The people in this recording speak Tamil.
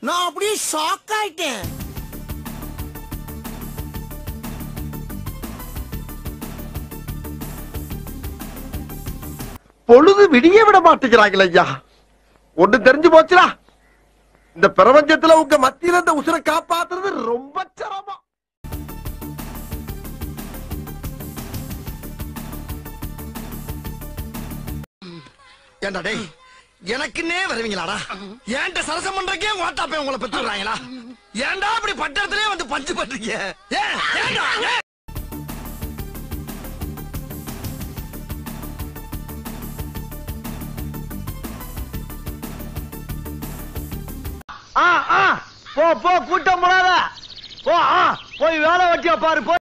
நான் அப்படியே ஷாக் ஆயிட்டேன் பொழுது விடிய விட மாட்டேங்கிறாங்களே ஐயா ஒண்ணு தெரிஞ்சு போச்சுடா இந்த பிரபஞ்சத்துல உங்க மத்தியில இந்த உசுரை காப்பாத்துறது ரொம்ப சிரமம் ஏண்டா டேய் எனக்குன்னே வருவீங்களாடா ஏன்ட்ட சரசம் பண்றக்கே ஓட்டாப்பே உங்களை பெற்றுறாங்களா ஏன்டா அப்படி பட்டத்திலே வந்து பஞ்சு பண்றீங்க ஏன் ஏன்டா ஏன்? ஆ ஆ போ போ கூட்டம் போடாத போ ஆ போய் வேலை வெட்டியா பாரு போ